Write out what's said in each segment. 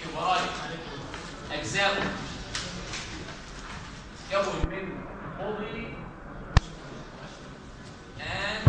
تبرايد اجزاؤه تكون من بودي and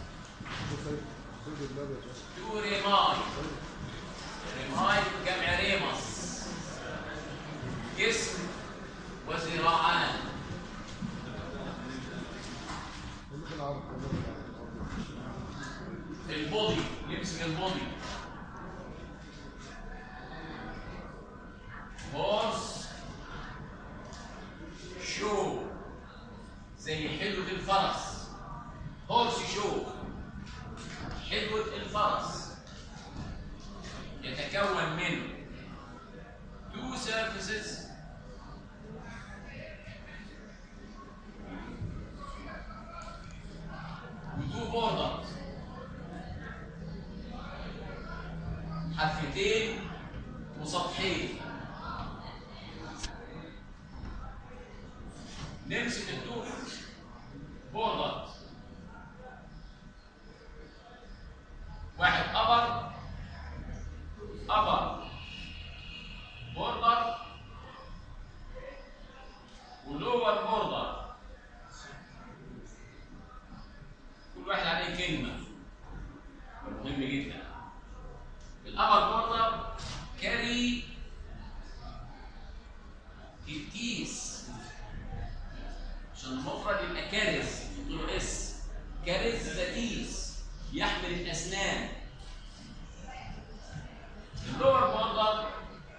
تو ريماي ريماي جمع ريمس جسم وذراعان البودي يمسك البودي هورس شو زي حلوة الفرس هورس شو حلوة الفرس يتكون من two surfaces و two borders حفتين وسطحين نمسك الدور بوردر واحد ابر ابر بوردر ولور بوردر كل واحد عليه كلمه مهم جدا الابر بوردر كاري الكيس عشان المفرد يبقى كارث له اس كارث ذاتيس يحمل الاسنان اللور بوردر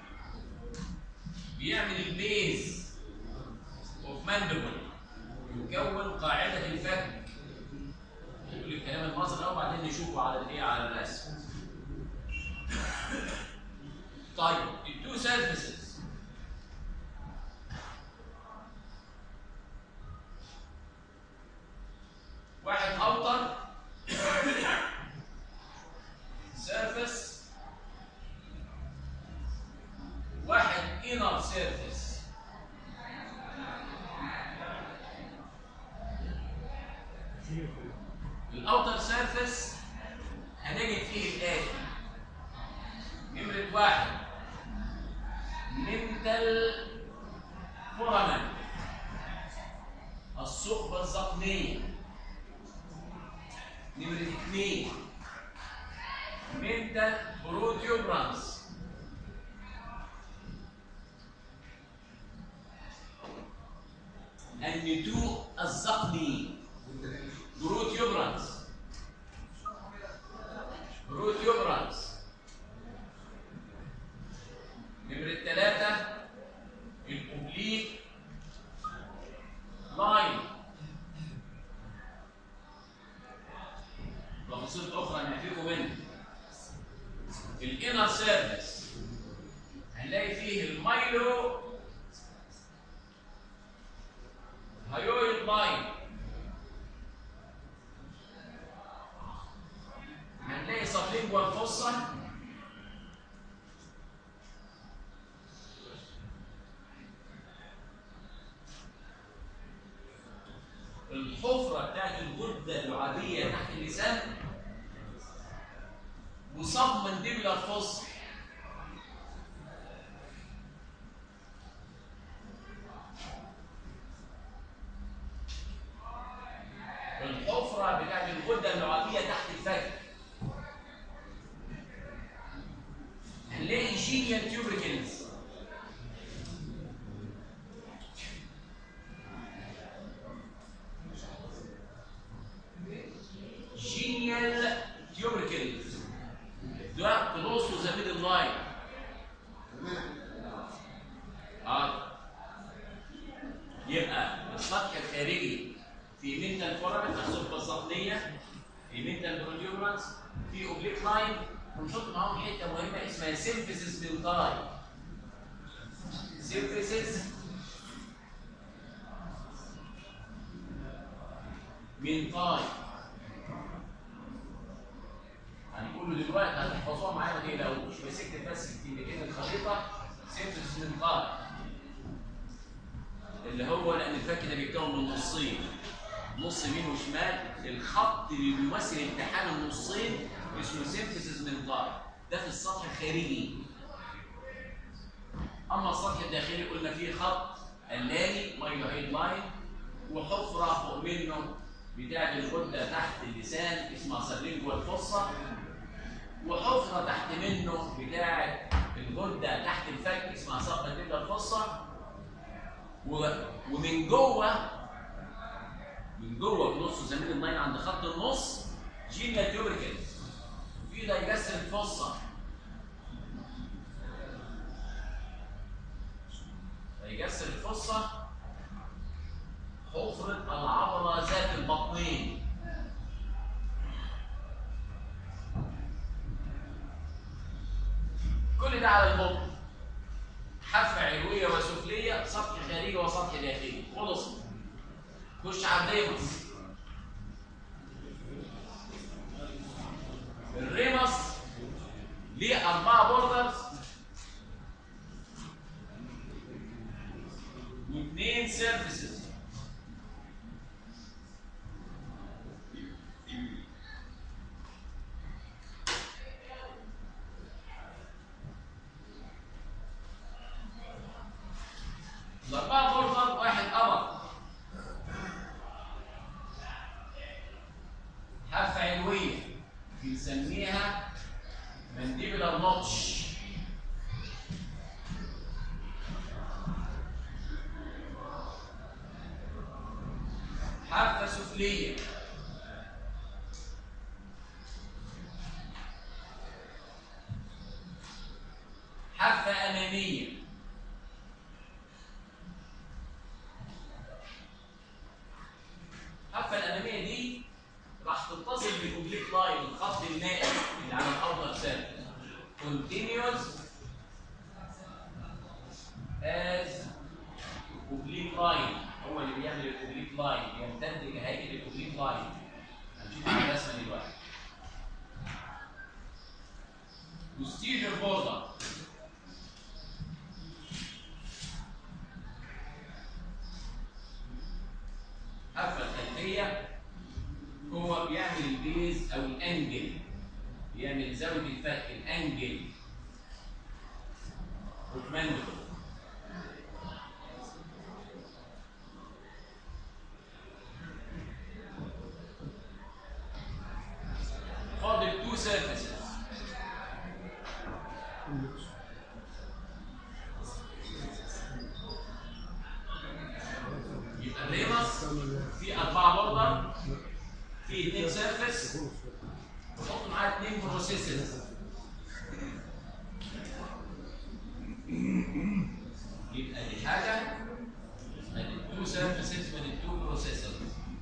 بيعمل البيز اوف ماندبل يكون قاعده الفك نقول الكلام المصري اهو وبعدين نشوفه على الايه على الرسم طيب التو سيرفيسز واحد اوتر سيرفيس واحد انر سيرفيس الاوتر سيرفيس هنجد فيه الاتي نمرة واحد منتل فورامن الثقبة الزقنية نمرة اثنين منتل بروتيوبرانس النتوء الزقني بروتيوبرانس بروتيوبرانس نمرة ثلاثة الأوبليك لاين تفاصيل أخرى نحكيكم منها الانر سيرفيس هنلاقي فيه المايلو هيويد لاين هنلاقي سبلينجوال فوسا الحفرة بتاعت الغدة اللعابية تحت اللسان وصب منديبلر فوس الحفرة بتاعت الغدة اللعابية تحت الفك هنلاقي جينيال تيوبريكلز جينيال تيوبريكلز ده كلوس وزميل اللاين اه يبقى السطح الخارجي في منتال فورامين الصفه الزقنيه في منتال بروديوبرانس في اوبليك لاين ونحط معاهم حته مهمه اسمها سيمفيسيس ميلتاي سيمفيسيس ميلتاي هنقول له دلوقتي هتحفظوها معايا ما تقلقوش بس اكتب بس الكلمتين الخريطه سيمفيسيس ميلتاي اللي هو لان الفك ده بيتكون من نصين نص يمين وشمال الخط اللي بيمثل التحام النصين اسمه سيمفيسيس من ضار ده في السطح الخارجي اما السطح الداخلي قلنا فيه خط اللاني مايلوهيد لاين وحفره فوق منه بتاعت الغده تحت اللسان اسمها سبلينجوال فوسا وحفره تحت منه بتاعت الغده تحت الفك اسمها سبلينجوال فوسا ومن جوه من جوه في نص زميل اللاين عند خط النص جينيا تيوبركلز في دايجاستر فوسا دايجاستر الفصة حفرة العضلة ذات البطنين كل ده على البطن حافة علوية وسفلية سطح خارجي وسطح داخلي خلص خش على الريمس الريمس ليه أربعة بوردرز واثنين سيرفيسز الأربعة بوردر واحد أبر حافة علوية بنسميها منديبلر نوتش حافة سفلية حافة أمامية الحافة الأمامية دي راح تتصل بالأوبليك لاين الخط المائي اللي على الأوتر سيرفيس continuous as oblique line هو اللي بيعمل الاوبليك لاين يمتد كهيئه الاوبليك لاين هنشوف الرسمه دلوقتي posterior border حافه الخلفيه هو بيعمل البيز او الانجل بيعمل زاويه الفك الانجل اوف mandible فاضل تو سيرفيسز يبقى الريمس في أربعة بوردر في اثنين سيرفيس وحط معاه اثنين بروسيسز يبقى دي حاجة ادي تو سيرفيسز ادي تو بروسيسز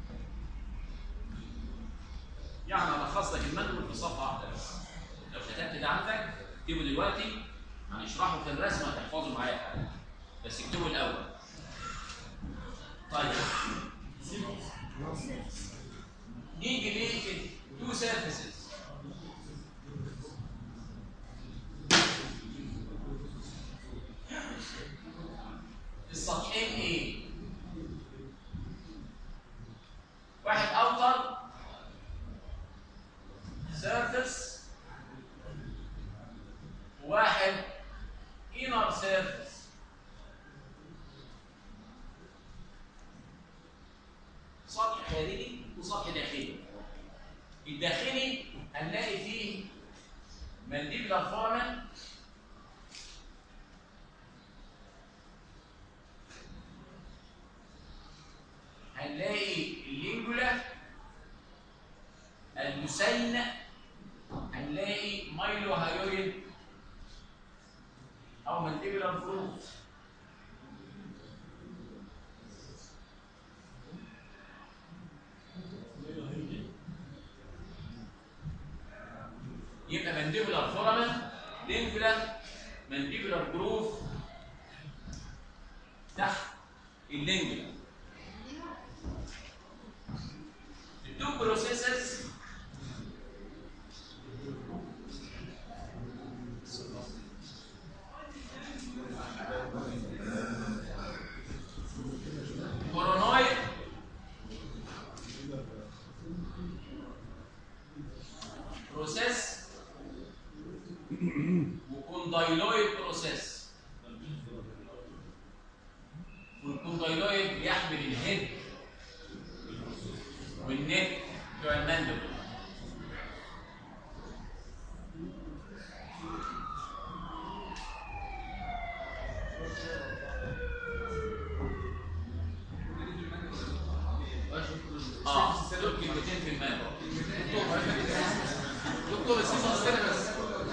يعني الخص لك المنهج في صفحه واحده بس لو كتبت ده عندك اكتبه دلوقتي هنشرحه في الرسمه هتحفظه معايا بس اكتبه الاول طيب نيجي ليه في تو سيرفيسز السطحين ايه؟ واحد اوتر سيرفيس واحد inner surface سطح خارجي وسطح داخلي الداخلي هنلاقي فيه منديبلر فورمن هنلاقي اللينجولا اللسين هنلاقي مايلو هايويد او مانتيبولار فروت يبقى مانديبولار فورامن لينجولا مانديبولار جروف تحت اللينجولا التو بروسيسز كورونويد بروسيس وكوندايلويد بروسيس الكوندايلويد يحمل الهيد والنك بتوع المندبل اه دول كلمتين في المندبل دكتور السيزون السنه بس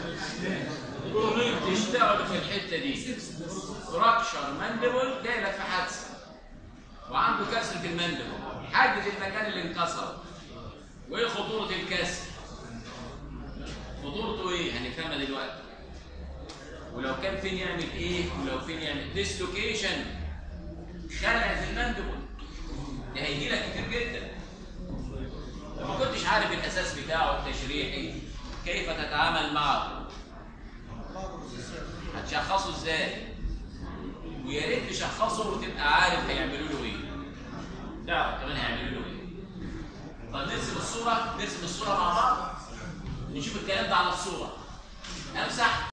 تشتغل في الحته دي فراكشر ماندبل جاي لك في حادثه وعنده كسر في الماندبل حدد المكان اللي انكسر وايه خطوره الكسر خطورته ايه هنفهمها دلوقتي ولو كان فين يعمل ايه ولو فين يعمل ديسلوكيشن خلع في الماندبل ده هيجي لك كتير جدا لو ما كنتش عارف الاساس بتاعه التشريحي كيف تتعامل معه هتشخصه ازاي ويا ريت تشخصه وتبقى عارف هيعملوا له ايه تعرف كمان هيعملوا له ايه طب نرسم الصوره نرسم الصوره مع بعض نشوف الكلام ده على الصوره امسح